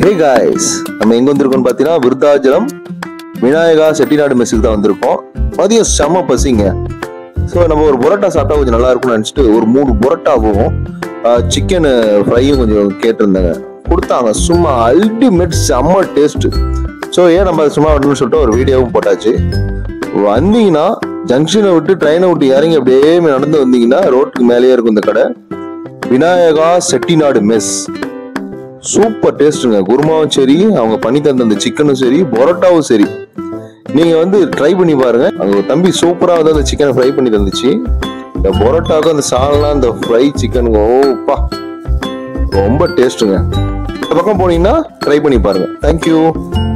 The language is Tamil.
ஹே காய்ஸ் நம்ம எங்க வந்திருக்கோம்னு பார்த்தீங்கன்னா விருத்தாச்சலம் விநாயகா செட்டிநாடு மெஸ்ஸுக்கு தான் வந்திருக்கோம் மதியம் செம பசிங்க ஸோ நம்ம ஒரு புரோட்டா சாப்பிட்டா கொஞ்சம் நல்லா இருக்கும்னு நினச்சிட்டு ஒரு மூணு புரோட்டாவும் சிக்கன் ஃப்ரையும் கொஞ்சம் கேட்டிருந்தாங்க கொடுத்தாங்க சும்மா அல்டிமேட் செம்ம டேஸ்ட் ஸோ ஏன் நம்ம அதை சும்மா விடணும்னு சொல்லிட்டு ஒரு வீடியோவும் போட்டாச்சு வந்தீங்கன்னா ஜங்ஷனை விட்டு ட்ரெயினை விட்டு இறங்கி அப்படியே நடந்து வந்தீங்கன்னா ரோட்டுக்கு மேலேயே இருக்கும் இந்த கடை விநாயகா செட்டிநாடு மெஸ் சூப்பர் டேஸ்ட்டுங்க குருமாவும் சரி அவங்க பண்ணி தந்த அந்த சிக்கனும் சரி பரோட்டாவும் சரி நீங்க வந்து ட்ரை பண்ணி பாருங்க அங்க ஒரு தம்பி சூப்பரா வந்து அந்த சிக்கனை ஃப்ரை பண்ணி தந்துச்சு இந்த பரோட்டாவுக்கும் அந்த சால்னா அந்த ஃப்ரை சிக்கனுக்கு ஓப்பா ரொம்ப டேஸ்ட்டுங்க இந்த பக்கம் போனீங்கன்னா ட்ரை பண்ணி பாருங்க தேங்க்யூ